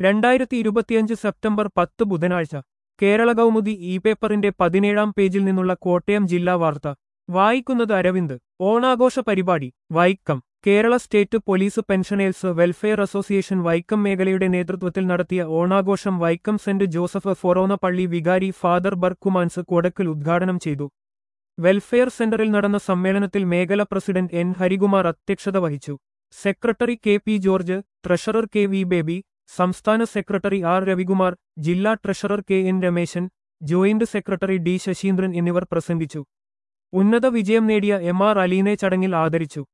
രണ്ടായിരത്തി ഇരുപത്തിയഞ്ച് സെപ്റ്റംബർ പത്ത് ബുധനാഴ്ച കേരള കൗമുദി ഇ പേപ്പറിന്റെ പതിനേഴാം പേജിൽ നിന്നുള്ള കോട്ടയം ജില്ലാ വാർത്ത വായിക്കുന്നത് അരവിന്ദ് ഓണാഘോഷ പരിപാടി Vaikom Kerala state police pensioners welfare association Vaikom മേഖലയുടെ നേതൃത്വത്തിൽ നടത്തിയ ഓണാഘോഷം വൈക്കം സെന്റ് ജോസഫ് ഫൊറോന പള്ളി വികാരി ഫാദർ ബർക്കുമാൻസ് കൊടക്കൽ ഉദ്ഘാടനം ചെയ്തു വെൽഫെയർ സെന്ററിൽ നടന്ന സമ്മേളനത്തിൽ മേഖല പ്രസിഡന്റ് എൻ ഹരികുമാർ അധ്യക്ഷത വഹിച്ചു secretary K P George treasurer K V Baby സംസ്ഥാന സെക്രട്ടറി ആർ രവികുമാർ ജില്ലാ treasurer K N Rameshan joint secretary D Sasheendran എന്നിവർ പ്രസംഗിച്ചു ഉന്നത വിജയം നേടിയ എം ആർ അലീനെ ചടങ്ങിൽ ആദരിച്ചു